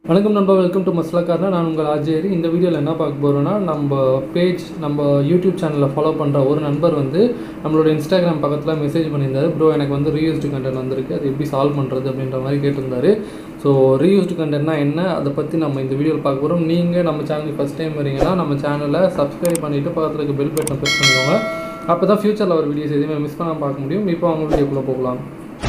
வணக்கம் நண்பா welcome to மஸ்லாக்காரனா நான் உங்கள் ஆஜேரி இந்த வீடியோவில் என்ன பார்க்க போகிறோன்னா நம்ம பேஜ் நம்ம யூடியூப் சேனலில் ஃபாலோ பண்ணுற ஒரு நண்பர் வந்து நம்மளோட இன்ஸ்டாகிராம் பக்கத்தில் மெசேஜ் பண்ணியிருந்தாரு ப்ரோ எனக்கு வந்து ரீயூஸ்டு கண்டென்ட் வந்திருக்கு அது எப்படி சால்வ் பண்ணுறது அப்படின்ற மாதிரி கேட்டிருந்தாரு ஸோ ரீயூஸ்டு கண்டென்ட்னா என்ன அதை பற்றி நம்ம இந்த வீடியோவில் பார்க்க போகிறோம் நீங்கள் நம்ம சேனலுக்கு ஃபஸ்ட் டைம் வரீங்கன்னா நம்ம சேனலை சப்ஸ்கிரைப் பண்ணிவிட்டு பக்கத்தில் இருக்க பெல் பட்டனை ப்ரெஸ் பண்ணிக்கோங்க அப்போ தான் ஃப்யூச்சரில் ஒரு வீடியோஸ் எதுவுமே மிஸ் பண்ணாமல் பார்க்க முடியும் இப்போ அவங்க வீடியோக்குள்ளே போகலாம்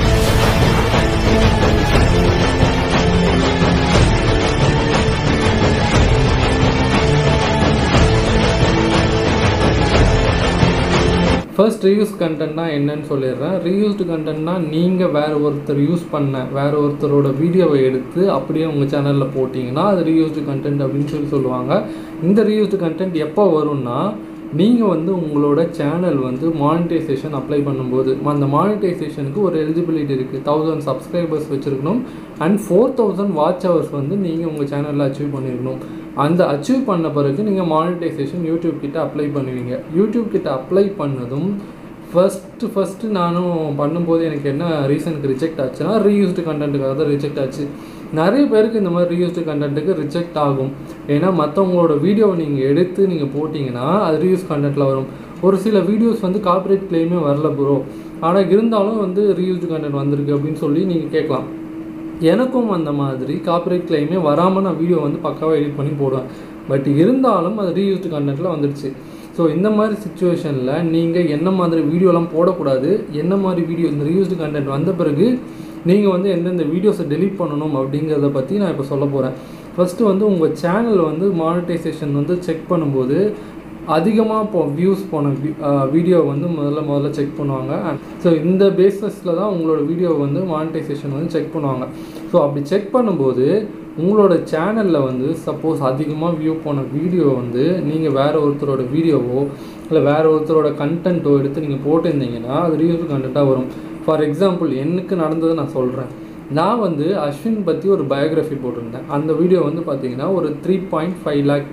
ஃபர்ஸ்ட் ரீயூஸ் கண்டென்ட்னா என்னன்னு சொல்லிடுறேன் ரீயூஸ்டு கண்டென்ட்னா நீங்கள் வேறு ஒருத்தர் யூஸ் பண்ண வேறு ஒருத்தரோட வீடியோவை எடுத்து அப்படியே உங்கள் சேனலில் போட்டிங்கன்னா அது ரீயூஸ்டு கண்டென்ட் அப்படின்னு சொல்லி சொல்லுவாங்க இந்த ரீயூஸ்டு கண்டென்ட் எப்போ வரும்னா நீங்கள் வந்து உங்களோட சேனல் வந்து மானிட்டைசேஷன் அப்ளை பண்ணும்போது அந்த மானிட்டைசேஷனுக்கு ஒரு எலிஜிபிலிட்டி இருக்குது தௌசண்ட் சப்ஸ்கிரைபர்ஸ் வச்சுருக்கணும் and four thousand watch hours வந்து நீங்கள் உங்கள் சேனலில் அச்சீவ் பண்ணியிருக்கணும் அந்த அச்சீவ் பண்ண பிறகு நீங்கள் மானிட்டைசேஷன் யூடியூப் கிட்ட அப்ளை பண்ணுவீங்க யூடியூப் கிட்ட அப்ளை பண்ணதும் ஃபஸ்ட்டு ஃபஸ்ட்டு நானும் பண்ணும்போது எனக்கு என்ன ரீசனுக்கு ரிஜெக்ட் ஆச்சுன்னா ரீயூஸ்டு கண்டென்ட்டுக்காக தான் ரிஜெக்ட் ஆச்சு நிறைய பேருக்கு இந்த மாதிரி ரீயூஸ்டு கண்டென்ட்டுக்கு ரிஜெக்ட் ஆகும் ஏன்னா மற்றவங்களோட வீடியோவை நீங்கள் எடுத்து நீங்கள் போட்டிங்கன்னா அது ரீயூஸ் கண்டென்ட்டில் வரும் ஒரு சில வீடியோஸ் வந்து காப்பரேட் கிளைமே வரல ப்ரோ ஆனால் இருந்தாலும் வந்து ரீயூஸ்டு கண்டென்ட் வந்திருக்கு அப்படின்னு சொல்லி நீங்கள் கேட்கலாம் எனக்கும் அந்த மாதிரி காப்பரேட் கிளைமே வராமல் நான் வீடியோ வந்து பக்காவாக எடிட் பண்ணி போடுவேன் பட் இருந்தாலும் அது ரீயூஸ்டு கண்டென்ட்டில் வந்துடுச்சு ஸோ இந்த மாதிரி சுச்சுவேஷனில் நீங்கள் என்ன மாதிரி வீடியோலாம் போடக்கூடாது என்ன மாதிரி வீடியோ இந்த ரீயூஸ்டு கண்டென்ட் வந்த பிறகு நீங்கள் வந்து எந்தெந்த வீடியோஸை டெலீட் பண்ணணும் அப்படிங்கிறத பற்றி நான் இப்போ சொல்ல போகிறேன் ஃபஸ்ட்டு வந்து உங்கள் சேனல் வந்து மானிட்டைசேஷன் வந்து செக் பண்ணும்போது அதிகமாக இப்போ வியூஸ் போன வீடியோ வந்து முதல்ல முதல்ல செக் பண்ணுவாங்க ஸோ இந்த பேஸஸில் தான் உங்களோட வீடியோ வந்து மானிட்டைசேஷன் வந்து செக் பண்ணுவாங்க ஸோ அப்படி செக் பண்ணும்போது உங்களோட சேனலில் வந்து சப்போஸ் அதிகமாக வியூ போன வீடியோ வந்து நீங்கள் வேறு ஒருத்தரோட வீடியோவோ இல்லை வேறு ஒருத்தரோட கண்டென்ட்டோ எடுத்து நீங்கள் போட்டிருந்தீங்கன்னா அது ரீயூஸ் கண்டென்ட்டாக வரும் ஃபார் எக்ஸாம்பிள் எனக்கு நடந்ததை நான் சொல்கிறேன் நான் வந்து அஸ்வின் பற்றி ஒரு பயோகிராஃபி போட்டிருந்தேன் அந்த வீடியோ வந்து பார்த்தீங்கன்னா ஒரு த்ரீ பாயிண்ட் ஃபைவ் லேக்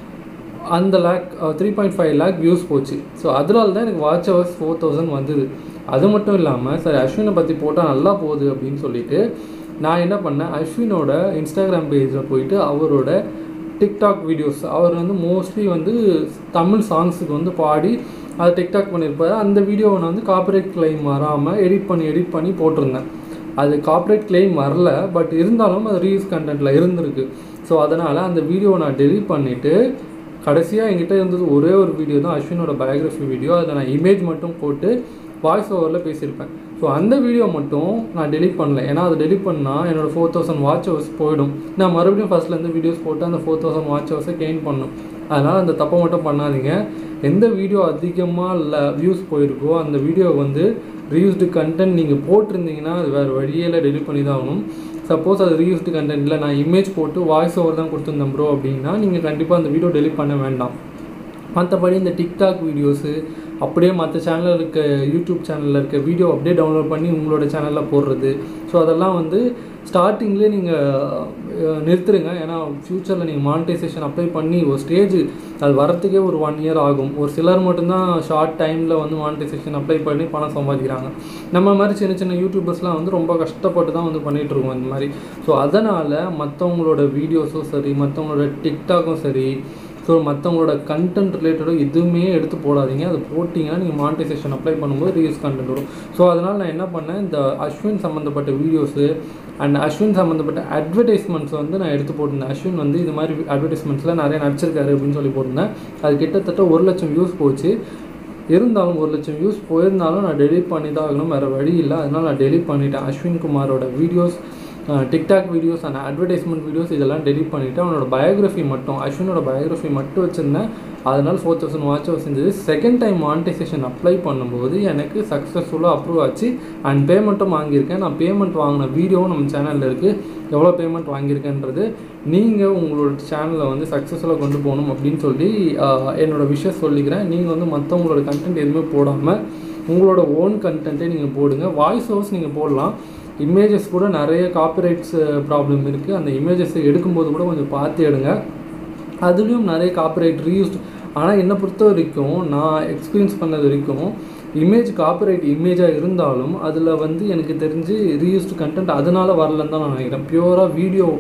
அந்த lakh three point five lakh views போச்சு ஸோ அதனால தான் எனக்கு வாட்ச் ஹவர்ஸ் ஃபோர் தௌசண்ட் வந்தது அது மட்டும் இல்லாமல் சரி அஸ்வினை பற்றி போட்டால் நல்லா போகுது அப்படின்னு சொல்லிட்டு நான் என்ன பண்ணேன் அஸ்வினோட இன்ஸ்டாகிராம் பேஜில் போயிட்டு அவரோட டிக்டாக் வீடியோஸ் அவர் வந்து மோஸ்ட்லி வந்து தமிழ் சாங்ஸுக்கு வந்து பாடி அதை டிக்டாக் பண்ணியிருப்பார் அந்த வீடியோவை நான் வந்து காப்பரேட் கிளைம் வராமல் எடிட் பண்ணி எடிட் பண்ணி போட்டிருந்தேன் அது காப்பரேட் கிளைம் வரல பட் இருந்தாலும் அது ரீல்ஸ் கண்டென்ட்டில் இருந்திருக்கு ஸோ அதனால் அந்த வீடியோவை நான் டெலிட் பண்ணிவிட்டு கடைசியாக என்கிட்ட இருந்தது ஒரே ஒரு வீடியோ தான் அஸ்வினோட பயோகிராஃபி வீடியோ அதில் நான் இமேஜ் மட்டும் போட்டு வாய்ஸ் ஓவரில் பேசியிருப்பேன் ஸோ அந்த வீடியோ மட்டும் நான் டெலிட் பண்ணல ஏன்னா அதை டெலிட் பண்ணால் என்னோடய ஃபோர் தௌசண்ட் வாட்ச் ஹவர்ஸ் போயிடும் நான் மறுபடியும் ஃபஸ்ட்லேருந்து வீடியோஸ் போட்டு அந்த ஃபோர் தௌசண்ட் வாட்ச் ஹவர்ஸை கெயின் பண்ணும் அதனால் அந்த தப்பை மட்டும் பண்ணாதீங்க எந்த வீடியோ அதிகமாக இல்லை வியூஸ் போயிருக்கோ அந்த வீடியோ வந்து ரீயூஸ்டு கண்டென்ட் நீங்கள் போட்டிருந்தீங்கன்னா அது வேறு வழியில் டெலிட் பண்ணி தான் ஆகணும் சப்போஸ் அது ரீயூஸ்டு கண்டென்ட்டில் நான் இமேஜ் போட்டு வாய்ஸ் ஓவர் தான் கொடுத்துருந்தேன் ப்ரோ அப்படின்னா நீங்கள் கண்டிப்பாக அந்த வீடியோ டெலிட் பண்ண வேண்டாம் மற்றபடி இந்த டிக்டாக் வீடியோஸு அப்படியே மற்ற சேனலில் இருக்க யூடியூப் சேனலில் இருக்க வீடியோ அப்படியே டவுன்லோட் பண்ணி உங்களோட சேனலில் போடுறது ஸோ அதெல்லாம் வந்து ஸ்டார்டிங்லேயே நீங்கள் நிறுத்துருங்க ஏன்னா ஃப்யூச்சரில் நீங்கள் மானிட்டைசேஷன் அப்ளை பண்ணி ஒரு ஸ்டேஜ் அது வரத்துக்கே ஒரு ஒன் இயர் ஆகும் ஒரு சிலர் மட்டும்தான் ஷார்ட் டைமில் வந்து மானிட்டைசேஷன் அப்ளை பண்ணி பணம் சம்பாதிக்கிறாங்க நம்ம மாதிரி சின்ன சின்ன யூடியூபர்ஸ்லாம் வந்து ரொம்ப கஷ்டப்பட்டு தான் வந்து பண்ணிகிட்ருக்கோம் இந்த மாதிரி ஸோ அதனால் மற்றவங்களோட வீடியோஸும் சரி மற்றவங்களோட டிக்டாக்கும் சரி ஸோ மற்றவங்களோட கண்டென்ட் ரிலேட்டடும் எதுவுமே எடுத்து போடாதீங்க அது போட்டிங்கன்னா நீங்கள் மானிட்டைசேஷன் அப்ளை பண்ணும்போது ரீல்ஸ் கண்டென்ட் வரும் ஸோ அதனால் நான் என்ன பண்ணேன் இந்த அஸ்வின் சம்மந்தப்பட்ட வீடியோஸு அண்ட் அஸ்வின் சம்மந்தப்பட்ட அட்வர்டைஸ்மெண்ட்ஸ் வந்து நான் எடுத்து போட்டிருந்தேன் அஸ்வின் வந்து இது மாதிரி அட்வர்டைஸ்மெண்ட்ஸில் நிறைய நடிச்சிருக்காரு அப்படின்னு சொல்லி போட்டிருந்தேன் அது கிட்டத்தட்ட ஒரு லட்சம் வியூஸ் போச்சு இருந்தாலும் ஒரு லட்சம் வியூஸ் போயிருந்தாலும் நான் டெலிட் பண்ணி தான் ஆகணும் வேறு வழி இல்லை அதனால் நான் டெலிட் பண்ணிட்டேன் அஸ்வின் குமாரோட videos TikTok videos and advertisement videos இதெல்லாம் டெலிட் பண்ணிவிட்டு அவனோட பயோகிராஃபி மட்டும் அஸ்வினோட பயோகிராஃபி மட்டும் வச்சுருந்தேன் அதனால் ஃபோர் தௌசண்ட் வாட்ச் ஹவர்ஸ் இருந்தது செகண்ட் டைம் மானிட்டைசேஷன் அப்ளை பண்ணும்போது எனக்கு சக்ஸஸ்ஃபுல்லாக அப்ரூவ் ஆச்சு அண்ட் பேமெண்ட்டும் வாங்கியிருக்கேன் நான் பேமெண்ட் வாங்கின வீடியோவும் நம்ம சேனலில் இருக்குது எவ்வளோ பேமெண்ட் வாங்கியிருக்கேன்றது நீங்கள் உங்களோட சேனலை வந்து சக்ஸஸ்ஃபுல்லாக கொண்டு போகணும் அப்படின்னு சொல்லி என்னோடய விஷயம் சொல்லிக்கிறேன் நீங்கள் வந்து மற்றவங்களோட கண்டென்ட் எதுவுமே போடாமல் உங்களோட ஓன் கண்டென்ட்டே நீங்கள் போடுங்க வாய்ஸ் ஓவர்ஸ் நீங்கள் போடலாம் இமேஜஸ் கூட நிறைய காப்பிரைட்ஸ் ப்ராப்ளம் இருக்குது அந்த இமேஜஸ் எடுக்கும்போது கூட கொஞ்சம் பார்த்து எடுங்க அதுலேயும் நிறைய காப்பிரைட் ரீயூஸ்ட் ஆனால் என்னை பொறுத்த வரைக்கும் நான் எக்ஸ்பீரியன்ஸ் பண்ணது வரைக்கும் இமேஜ் காப்பிரைட் இமேஜாக இருந்தாலும் அதில் வந்து எனக்கு தெரிஞ்சு ரீயூஸ்டு கண்டென்ட் அதனால வரலன்னு தான் நான் நினைக்கிறேன் பியூராக வீடியோ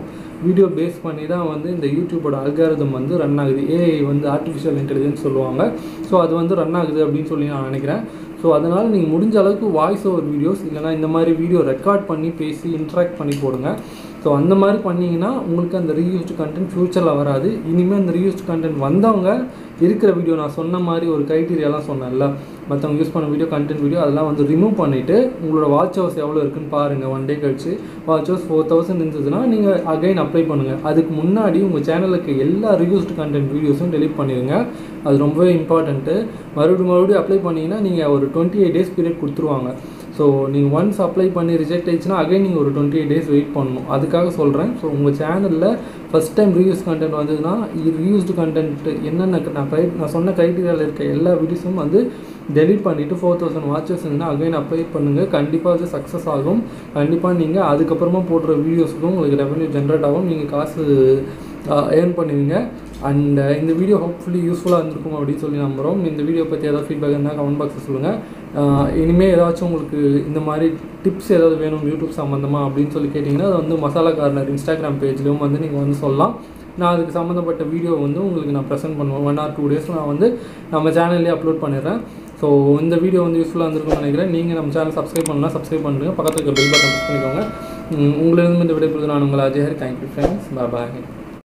வீடியோ பேஸ் பண்ணி தான் வந்து இந்த யூடியூபோட அல்காரிதம் வந்து ரன் ஆகுது ஏஐ வந்து ஆர்டிஃபிஷியல் இன்டெலிஜென்ஸ் சொல்லுவாங்க ஸோ அது வந்து ரன் ஆகுது அப்படின்னு சொல்லி நான் நினைக்கிறேன் ஸோ அதனால் நீங்கள் முடிஞ்ச அளவுக்கு வாய்ஸ் ஓவர் வீடியோஸ் இல்லைனா இந்த மாதிரி வீடியோ ரெக்கார்ட் பண்ணி பேசி இன்ட்ராக்ட் பண்ணி போடுங்க ஸோ அந்த மாதிரி பண்ணிங்கன்னா உங்களுக்கு அந்த ரீயூஸ்டு கண்டென்ட் ஃப்யூச்சரில் வராது இனிமேல் அந்த ரீயூஸ்டு கண்டென்ட் வந்தவங்க இருக்கிற வீடியோ நான் சொன்ன மாதிரி ஒரு க்ரைட்டீரியாலாம் சொன்னேன்ல மற்றவங்க யூஸ் பண்ண வீடியோ கண்டென்ட் வீடியோ அதெல்லாம் வந்து ரிமூவ் பண்ணிவிட்டு உங்களோட வாட்ச் ஹவர்ஸ் எவ்வளோ இருக்குன்னு பாருங்கள் ஒன் டே கழிச்சு வாட்ச் ஹவர்ஸ் ஃபோர் தௌசண்ட் இருந்ததுன்னா நீங்கள் அகைன் அப்ளை பண்ணுங்கள் அதுக்கு முன்னாடி உங்கள் சேனலுக்கு எல்லா ரிவ்யூஸ்டு கண்டென்ட் வீடியோஸும் டெலிட் பண்ணிடுங்க அது ரொம்பவே இம்பார்ட்டண்ட்டு மறுபடியும் மறுபடியும் அப்ளை பண்ணிங்கன்னா நீங்கள் ஒரு டுவெண்ட்டி எயிட் டேஸ் பீரியட் கொடுத்துருவாங்க ஸோ நீங்கள் ஒன்ஸ் அப்ளை பண்ணி ரிஜெக்ட் ஆயிடுச்சுன்னா அகைன் நீங்கள் ஒரு டுவெண்ட்டி எயிட் டேஸ் வெயிட் பண்ணணும் அதுக்காக சொல்கிறேன் ஸோ உங்கள் சேனலில் ஃபஸ்ட் டைம் ரீயூஸ் கண்டென்ட் வந்ததுன்னா ரீயூஸ்டு கண்டென்ட் என்னென்ன நான் க்ரை நான் சொன்ன க்ரைட்டீரியாவில் இருக்க எல்லா வீடியோஸும் வந்து டெலிட் பண்ணிவிட்டு ஃபோர் தௌசண்ட் வாட்சஸ் இருந்தால் அகைன் அப்ளை பண்ணுங்கள் கண்டிப்பாக அது சக்ஸஸ் ஆகும் கண்டிப்பாக நீங்கள் அதுக்கப்புறமா போடுற வீடியோஸுக்கும் உங்களுக்கு ரெவன்யூ ஜென்ரேட் ஆகும் நீங்கள் காசு ஏர்ன் பண்ணுவீங்க அண்ட் இந்த வீடியோ ஹோப்ஃபுல்லி யூஸ்ஃபுல்லாக இருந்திருக்கும் அப்படின்னு சொல்லி நம்புகிறோம் இந்த வீடியோ பற்றி ஏதாவது ஃபீட்பேக் இருந்தால் கமெண்ட் பாக்ஸில் சொல்லுங்கள் இனிமேல் ஏதாச்சும் உங்களுக்கு இந்த மாதிரி டிப்ஸ் ஏதாவது வேணும் யூடியூப் சம்மந்தமாக அப்படின்னு சொல்லி கேட்டிங்கன்னா அது வந்து மசாலா கார்னர் இன்ஸ்டாகிராம் பேஜ்லேயும் வந்து நீங்கள் வந்து சொல்லலாம் நான் அதுக்கு சம்மந்தப்பட்ட வீடியோ வந்து உங்களுக்கு நான் ப்ரெசென்ட் பண்ணுவேன் ஒன் ஆர் டூ டேஸ் நான் வந்து நம்ம சேனல்லே அப்லோட் பண்ணிடுறேன் ஸோ இந்த வீடியோ வந்து யூஸ்ஃபுல்லாக இருந்திருக்கும்னு நினைக்கிறேன் நீங்கள் நம்ம சேனல் சப்ஸ்கிரைப் பண்ணலாம் சப்ஸ்கிரைப் பண்ணுங்கள் பக்கத்தில் இருக்க பெல் பட்டன் ப்ரெஸ் பண்ணிக்கோங்க உங்களிடம் இந்த விடைபெறுது நான் உங்கள் அஜய் ஹரி தேங்க்யூ ஃப்ரெண்ட்ஸ் பாய்